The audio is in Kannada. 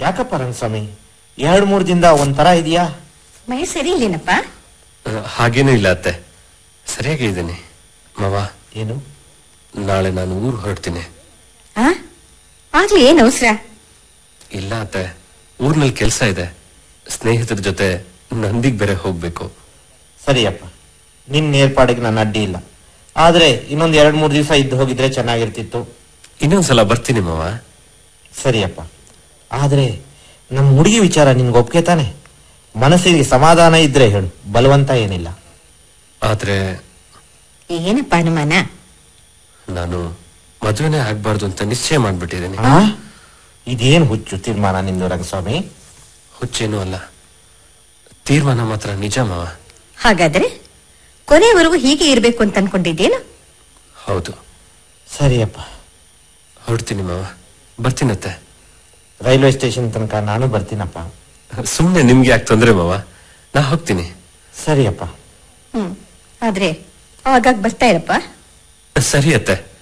ಯಾಕಪ್ಪ ರಂಗಸ್ವಾಮಿ ಎರಡು ಮೂರು ದಿನದ ಒಂಥರ ಇದೆಯಾ ಮೈ ಸರಿ ಇಲ್ಲೇನಪ್ಪ ಆ, ಹಾಗೇನೂ ಇಲ್ಲ ಅತ್ತೆ ಸರಿಯಾಗಿ ಇದ್ದೀನಿ ಮಾವ ಏನು ನಾಳೆ ನಾನು ಊರು ಹೊರಡ್ತೀನಿ ಆ ಆಗ್ಲಿ ಏನ್ ಅವಸರ ಇಲ್ಲ ಅತ್ತೆ ಊರ್ನಲ್ಲಿ ಕೆಲಸ ಇದೆ ಸ್ನೇಹಿತರ ಜೊತೆ ನಂದಿಗ್ ಬೇರೆ ಹೋಗ್ಬೇಕು ಸರಿಯಪ್ಪ ನಿನ್ನ ಏರ್ಪಾಡಿಗೆ ನಾನು ಅಡ್ಡಿ ಇಲ್ಲ ಆದ್ರೆ ಇನ್ನೊಂದ್ ಎರಡ್ ಮೂರು ದಿವಸ ಇದ್ದು ಹೋಗಿದ್ರೆ ಚೆನ್ನಾಗಿರ್ತಿತ್ತು ಇನ್ನೊಂದ್ಸಲ ಬರ್ತೀನಿ ಮಾವ ಸರಿಯಪ್ಪ ಆದ್ರೆ ನಮ್ಮ ಹುಡುಗಿ ವಿಚಾರ ನಿನ್ಗೆ ಒಪ್ಗೆ ತಾನೆ ಮನಸ್ಸಿಗೆ ಸಮಾಧಾನ ಇದ್ರೆ ಹೇಳು ಬಲವಂತ ಏನಿಲ್ಲ ಆದ್ರೆ ಏನಪ್ಪ ಅನುಮಾನ ನಾನು ಮದುವೆನೇ ಆಗ್ಬಾರ್ದು ಅಂತ ನಿಶ್ಚಯ ಮಾಡ್ಬಿಟ್ಟಿದ್ದೀನಿ ಆ? ಇದೇನ್ ಹುಚ್ಚು ತೀರ್ಮಾನ ನಿಂದು ರಂಗಸ್ವಾಮಿ ಹುಚ್ಚೇನೂ ಅಲ್ಲ ತೀರ್ಮಾನ ಮಾತ್ರ ನಿಜ ಮಾವ ಹಾಗಾದ್ರೆ ಕೊನೆಯವರೆಗೂ ಹೀಗೆ ಇರ್ಬೇಕು ಅಂತ ಅನ್ಕೊಂಡಿದ್ದೇನು ಹೌದು ಸರಿಯಪ್ಪ ಹೊರಡ್ತೀನಿ ಮಾವ ಬರ್ತೀನತ್ತೆ ರೈಲ್ವೆ ಸ್ಟೇಷನ್ ತನಕ ನಾನು ಬರ್ತೀನಪ್ಪ ಸುಮ್ನೆ ನಿಮ್ಗೆ ಯಾಕೆ ತೊಂದ್ರೆ ಮಾವ ನಾ ಹೋಗ್ತೀನಿ ಸರಿಯಪ್ಪ ಹ್ಮ್ ಆದ್ರೆ ಆಗಾಗ ಬರ್ತಾ ಇರಪ್ಪ ಸರಿ ಅತ್ತೆ